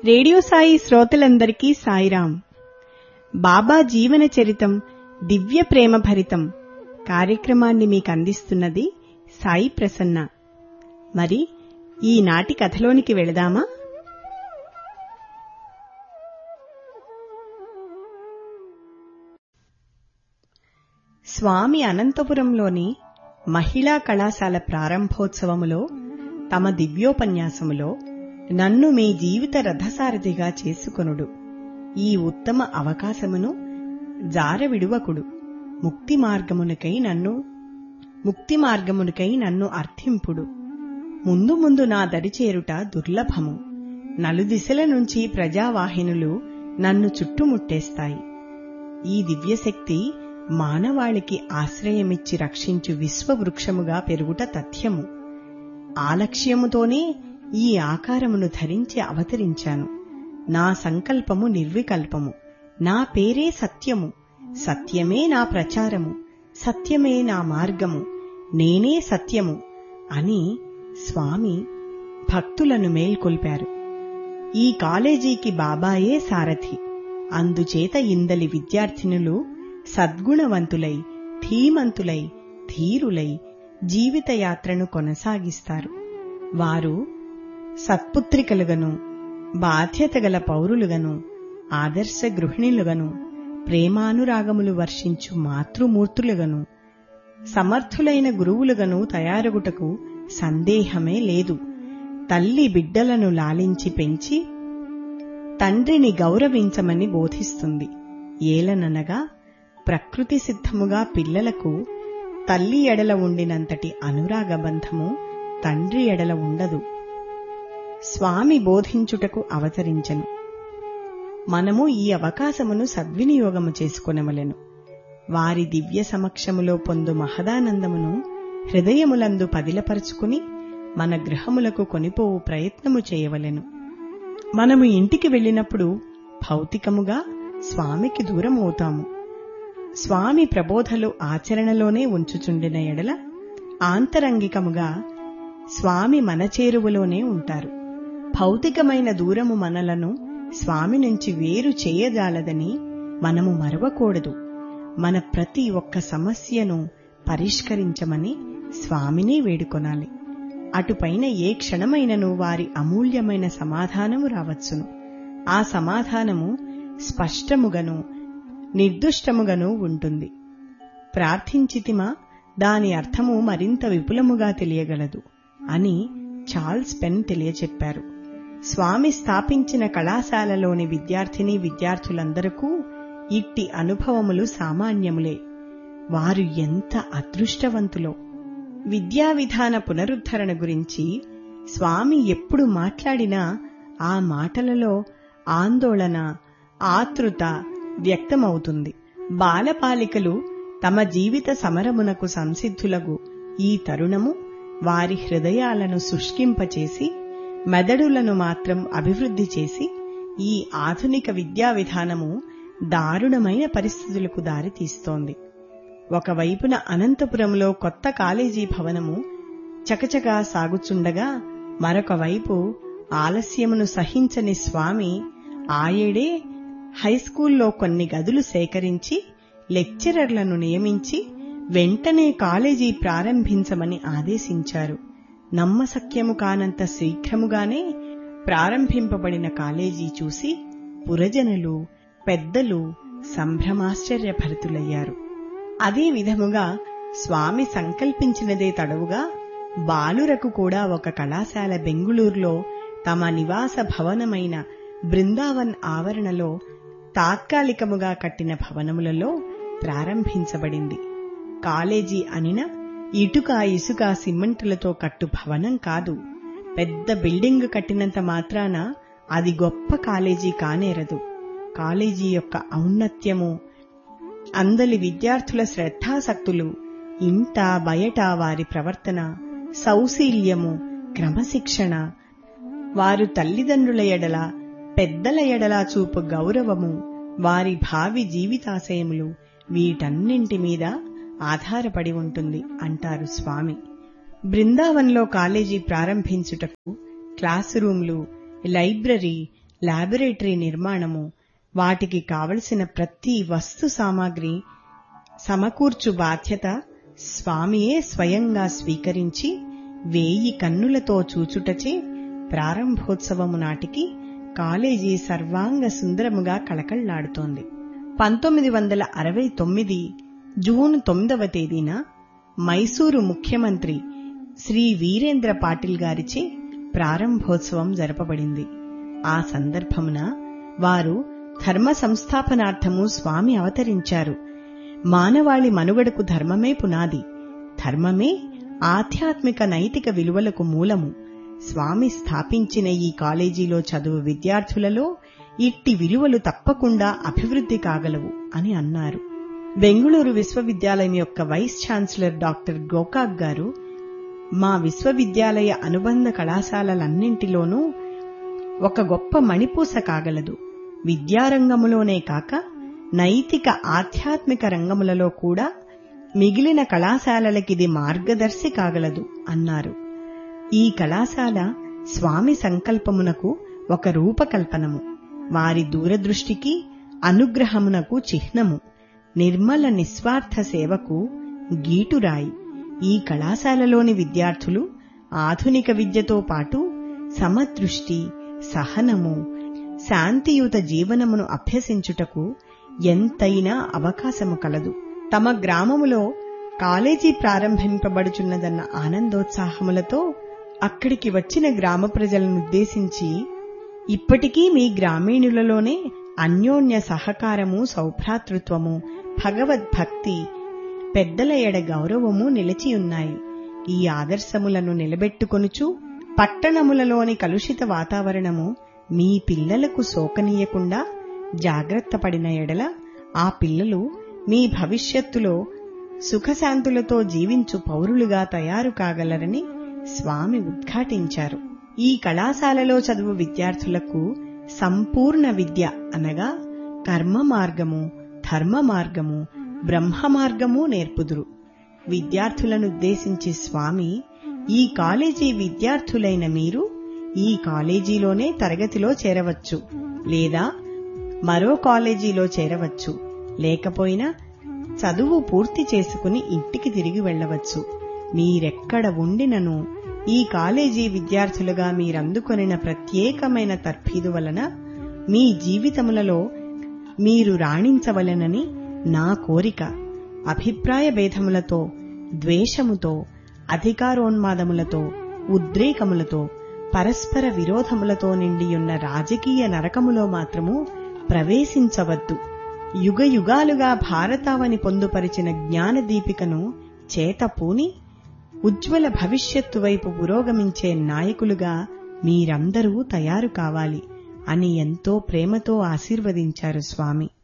radio Sai శ్రోతలందరికీ సాయిరాం బాబా జీవన చరితం దివ్య ప్రేమ భరితం కార్యక్రమాన్ని మీకు అందిస్తున్నది సాయి ప్రసన్న మరి ఈనాటి కథలోనికి వెళదామా స్వామి అనంతపురంలోని మహిళా కళాశాల ప్రారంభోత్సవములో తమ దివ్యోపన్యాసములో నన్ను మీ జీవిత రథసారథిగా చేసుకొనుడు ఈ ఉత్తమ అవకాశమును జార విడువకుడు ముక్తి మార్గమునకై నన్ను ముక్తి మార్గమునకై నన్ను అర్థింపుడు ముందు ముందు నా దరిచేరుట దుర్లభము నలుదిశల నుంచి ప్రజావాహినులు నన్ను చుట్టుముట్టేస్తాయి ఈ దివ్యశక్తి మానవాళికి ఆశ్రయమిచ్చి రక్షించు విశ్వవృక్షముగా పెరుగుట తథ్యము ఆలక్ష్యముతోనే ఈ ఆకారమును ధరించి అవతరించాను నా సంకల్పము నిర్వికల్పము నా పేరే సత్యము సత్యమే నా ప్రచారము సత్యమే నా మార్గము నేనే సత్యము అని స్వామి భక్తులను మేల్కొల్పారు ఈ కాలేజీకి బాబాయే సారథి అందుచేత ఇందలి విద్యార్థినులు సద్గుణవంతులై ధీమంతులై ధీరులై జీవితయాత్రను కొనసాగిస్తారు వారు సత్పుత్రికలుగను బాధ్యతగల పౌరులుగను ఆదర్శ గృహిణులుగను ప్రేమానురాగములు వర్షించు మాతృమూర్తులుగను సమర్థులైన గురువులుగను తయారగుటకు సందేహమే లేదు తల్లి బిడ్డలను లాలించి పెంచి తండ్రిని గౌరవించమని బోధిస్తుంది ఏలననగా ప్రకృతి సిద్ధముగా పిల్లలకు తల్లి ఎడల ఉండినంతటి అనురాగబంధము తండ్రి ఎడల ఉండదు స్వామి బోధించుటకు అవతరించను మనము ఈ అవకాశమును సద్వినియోగము చేసుకొనవలెను వారి దివ్య సమక్షములో పొందు మహదానందమును హృదయములందు పదిలపరుచుకుని మన గృహములకు కొనిపోవు ప్రయత్నము చేయవలెను మనము ఇంటికి వెళ్ళినప్పుడు భౌతికముగా స్వామికి దూరమవుతాము స్వామి ప్రబోధలు ఆచరణలోనే ఉంచుచుండిన ఎడల ఆంతరంగికముగా స్వామి మన చేరువలోనే ఉంటారు భౌతికమైన దూరము మనలను స్వామి నుంచి వేరు చేయజాలదని మనము మరవకూడదు మన ప్రతి ఒక్క సమస్యను పరిష్కరించమని స్వామిని వేడుకొనాలి అటుపైన ఏ క్షణమైనను వారి అమూల్యమైన సమాధానము రావచ్చును ఆ సమాధానము స్పష్టముగను నిర్దుష్టముగను ఉంటుంది ప్రార్థించితిమా దాని అర్థము మరింత విపులముగా తెలియగలదు అని చార్ల్స్ పెన్ తెలియచెప్పారు స్వామి స్థాపించిన కళాశాలలోని విద్యార్థిని విద్యార్థులందరకు ఇట్టి అనుభవములు సామాన్యములే వారు ఎంత అదృష్టవంతులో విద్యా విధాన పునరుద్ధరణ గురించి స్వామి ఎప్పుడు మాట్లాడినా ఆ మాటలలో ఆందోళన ఆతృత వ్యక్తమవుతుంది బాలపాలికలు తమ జీవిత సమరమునకు సంసిద్ధులగు ఈ తరుణము వారి హృదయాలను శుష్కింపచేసి మెదడులను మాత్రం అభివృద్ధి చేసి ఈ ఆధునిక విద్యా విధానము దారుణమైన పరిస్థితులకు దారితీస్తోంది ఒకవైపున అనంతపురంలో కొత్త కాలేజీ భవనము చకచకా సాగుచుండగా మరొక వైపు ఆలస్యమును సహించని స్వామి ఆయేడే హైస్కూల్లో కొన్ని గదులు సేకరించి లెక్చరర్లను నియమించి వెంటనే కాలేజీ ప్రారంభించమని ఆదేశించారు నమ్మసక్యము కానంత శీఘ్రముగానే ప్రారంభింపబడిన కాలేజీ చూసి పురజనులు పెద్దలు సంభ్రమాశ్చర్యభరితులయ్యారు అదే విధముగా స్వామి సంకల్పించినదే తడవుగా బాలురకు కూడా ఒక కళాశాల బెంగుళూరులో తమ నివాస భవనమైన బృందావన్ ఆవరణలో తాత్కాలికముగా కట్టిన భవనములలో ప్రారంభించబడింది కాలేజీ అనిన ఇటుక ఇసుక సిమెంటులతో కట్టు భవనం కాదు పెద్ద బిల్డింగ్ కట్టినంత మాత్రాన అది గొప్ప కాలేజీ కానేరదు కాలేజీ యొక్క ఔన్నత్యము అందలి విద్యార్థుల శ్రద్ధాసక్తులు ఇంట బయట వారి ప్రవర్తన సౌశీల్యము క్రమశిక్షణ వారు తల్లిదండ్రుల ఎడల పెద్దల ఎడల చూపు గౌరవము వారి భావి జీవితాశయములు వీటన్నింటి మీద ఆధారపడి ఉంటుంది అంటారు స్వామి బృందావన్లో కాలేజీ ప్రారంభించుటకు క్లాస్ రూమ్లు లైబ్రరీ లాబొరేటరీ నిర్మాణము వాటికి కావలసిన ప్రతి వస్తు సామాగ్రి సమకూర్చు బాధ్యత స్వామియే స్వయంగా స్వీకరించి వేయి కన్నులతో చూచుటచే ప్రారంభోత్సవము నాటికి కాలేజీ సర్వాంగ సుందరముగా కళకళ్లాడుతోంది పంతొమ్మిది వందల అరవై తొమ్మిది జూన్ తొమ్మిదవ తేదీన మైసూరు ముఖ్యమంత్రి శ్రీ వీరేంద్ర పాటిల్ గారిచే ప్రారంభోత్సవం జరపబడింది ఆ సందర్భమున వారు ధర్మ సంస్థాపనార్థము స్వామి అవతరించారు మానవాళి మనుగడకు ధర్మమే పునాది ధర్మమే ఆధ్యాత్మిక నైతిక విలువలకు మూలము స్వామి స్థాపించిన ఈ కాలేజీలో చదువు విద్యార్థులలో ఇట్టి విలువలు తప్పకుండా అభివృద్ధి కాగలవు అని అన్నారు బెంగుళూరు విశ్వవిద్యాలయం యొక్క వైస్ ఛాన్సలర్ డాక్టర్ గోకాక్ గారు మా విశ్వవిద్యాలయ అనుబంధ కళాశాలలన్నింటిలోనూ ఒక గొప్ప మణిపూస కాగలదు విద్యారంగములోనే కాక నైతిక ఆధ్యాత్మిక రంగములలో కూడా మిగిలిన కళాశాలలకిది మార్గదర్శి కాగలదు అన్నారు ఈ కళాశాల స్వామి సంకల్పమునకు ఒక రూపకల్పనము వారి దూరదృష్టికి అనుగ్రహమునకు చిహ్నము నిర్మల నిస్వార్థ సేవకు గీటురాయి ఈ కళాశాలలోని విద్యార్థులు ఆధునిక విద్యతో పాటు సమదృష్టి సహనము శాంతియుత జీవనమును అభ్యసించుటకు ఎంతైనా అవకాశము కలదు తమ గ్రామములో కాలేజీ ప్రారంభింపబడుచున్నదన్న ఆనందోత్సాహములతో అక్కడికి వచ్చిన గ్రామ ప్రజలనుద్దేశించి ఇప్పటికీ మీ గ్రామీణులలోనే అన్యోన్య సహకారము సౌభ్రాతృత్వము భగవద్భక్తి పెద్దల ఎడ గౌరవము నిలిచియున్నాయి ఈ ఆదర్శములను నిలబెట్టుకొనుచు పట్టణములలోని కలుషిత వాతావరణము మీ పిల్లలకు సోకనీయకుండా జాగ్రత్త పడిన ఎడల ఆ పిల్లలు మీ భవిష్యత్తులో సుఖశాంతులతో జీవించు పౌరులుగా తయారు కాగలరని స్వామి ఉద్ఘాటించారు ఈ కళాశాలలో చదువు విద్యార్థులకు సంపూర్ణ విద్య అనగా కర్మ మార్గము ధర్మ మార్గము బ్రహ్మ మార్గము నేర్పుదురు విద్యార్థులనుద్దేశించి స్వామి ఈ కాలేజీ విద్యార్థులైన మీరు ఈ కాలేజీలోనే తరగతిలో చేరవచ్చు లేదా మరో కాలేజీలో చేరవచ్చు లేకపోయినా చదువు పూర్తి చేసుకుని ఇంటికి తిరిగి వెళ్లవచ్చు మీరెక్కడ ఉండినను ఈ కాలేజీ విద్యార్థులుగా మీరందుకొనిన ప్రత్యేకమైన తర్ఫీదు వలన మీ జీవితములలో మీరు రాణించవలెనని నా కోరిక అభిప్రాయ భేదములతో ద్వేషముతో అధికారోన్మాదములతో ఉద్రేకములతో పరస్పర విరోధములతో నిండియున్న రాజకీయ నరకములో మాత్రము ప్రవేశించవద్దు యుగ యుగాలుగా భారతావని పొందుపరిచిన జ్ఞానదీపికను చేతపూని ఉజ్వల భవిష్యత్తు వైపు పురోగమించే నాయకులుగా మీరందరూ తయారు కావాలి అని ఎంతో ప్రేమతో ఆశీర్వదించారు స్వామి